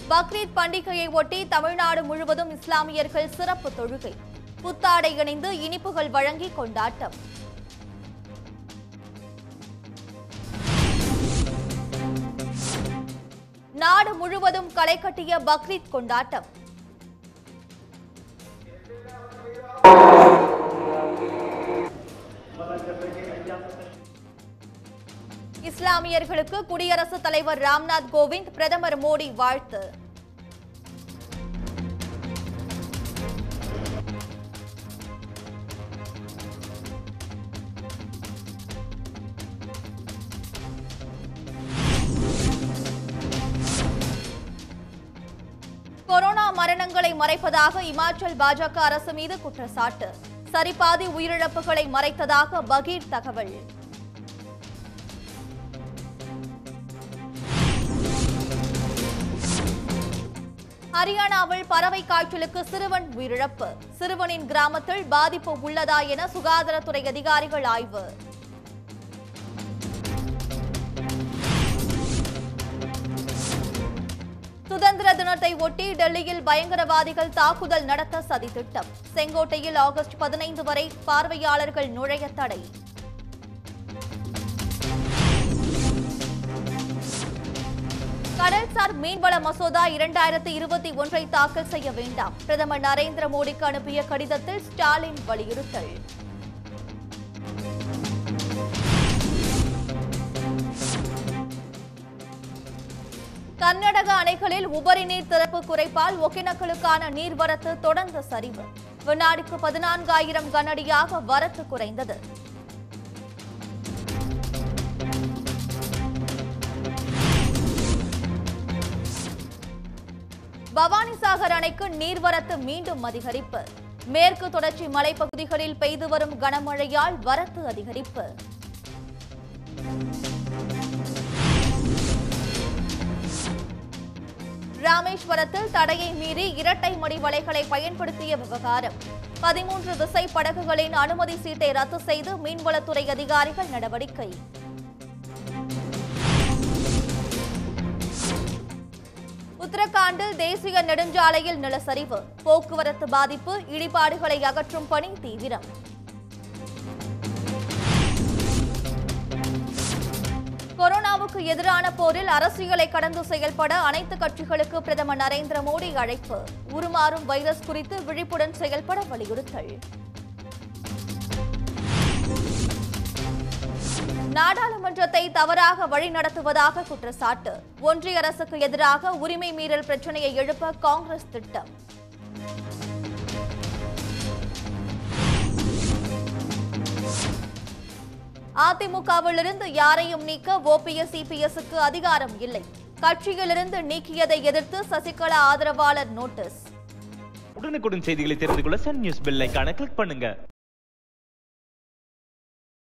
பக்ரீத் பண்டிகையை ஒட்டி தமிழ்நாடு முழுவதும் இஸ்லாமியர்கள் சிறப்பு தொழுகை புத்தாடை இணைந்து இனிப்புகள் வழங்கி கொண்டாட்டம் நாடு முழுவதும் களை கட்டிய பக்ரீத் கொண்டாட்டம் இஸ்லாமியர்களுக்கு குடியரசுத் தலைவர் ராம்நாத் கோவிந்த் பிரதமர் மோடி வாழ்த்து கொரோனா மரணங்களை மறைப்பதாக இமாச்சல் பாஜக அரசு மீது குற்றச்சாட்டு சரிபாதி உயிரிழப்புகளை மறைத்ததாக பகீர் தகவல் ஹரியானாவில் பறவை காய்ச்சலுக்கு சிறுவன் உயிரிழப்பு சிறுவனின் கிராமத்தில் பாதிப்பு உள்ளதா என சுகாதாரத்துறை அதிகாரிகள் ஆய்வு சுதந்திர தினத்தை ஒட்டி டெல்லியில் பயங்கரவாதிகள் தாக்குதல் நடத்த சதித்திட்டம் செங்கோட்டையில் ஆகஸ்ட் பதினைந்து வரை பார்வையாளர்கள் நுழைய தடை கடல்சார் மீன்வள மசோதா இரண்டாயிரத்தி இருபத்தி ஒன்றை தாக்கல் செய்ய வேண்டாம் பிரதமர் நரேந்திர மோடிக்கு அனுப்பிய கடிதத்தில் ஸ்டாலின் வலியுறுத்தல் கர்நாடக அணைகளில் உபரி நீர் திறப்பு குறைப்பால் ஒகேனக்கலுக்கான நீர்வரத்து தொடர்ந்து சரிவு வினாடிக்கு பதினான்காயிரம் கனஅடியாக வரத்து குறைந்தது பவானிசாகர் அணைக்கு நீர்வரத்து மீண்டும் அதிகரிப்பு மேற்கு தொடர்ச்சி மலைப்பகுதிகளில் பெய்து வரும் கனமழையால் வரத்து அதிகரிப்பு ராமேஸ்வரத்தில் தடையை மீறி இரட்டை மடி வலைகளை பயன்படுத்திய விவகாரம் பதிமூன்று திசை படகுகளின் அனுமதி சீட்டை ரத்து செய்து மீன்வளத்துறை அதிகாரிகள் நடவடிக்கை உத்தரகாண்டில் தேசிய நெடுஞ்சாலையில் நிலச்சரிவு போக்குவரத்து பாதிப்பு இடிபாடுகளை அகற்றும் பணி தீவிரம் கொரோனாவுக்கு எதிரான போரில் அரசியலை கடந்து செயல்பட அனைத்து கட்சிகளுக்கு பிரதமர் நரேந்திர மோடி அழைப்பு உருமாறும் வைரஸ் குறித்து விழிப்புடன் செயல்பட வலியுறுத்தல் நாடாளுமன்றத்தை தவறாக வழிநடத்துவதாக குற்றச்சாட்டு ஒன்றிய அரசுக்கு எதிராக உரிமை மீறல் பிரச்சனையை எழுப்ப காங்கிரஸ் திட்டம் அதிமுகவிலிருந்து யாரையும் நீக்க ஓபிஎஸ் இபிஎஸ்க்கு அதிகாரம் இல்லை கட்சியிலிருந்து நீக்கியதை எதிர்த்து சசிகலா ஆதரவாளர் நோட்டீஸ் உடனுக்குடன் செய்திகளை தெரிந்து கொள்ள சன் நியூஸ் பெல் ஐகானை கிளிக் பண்ணுங்க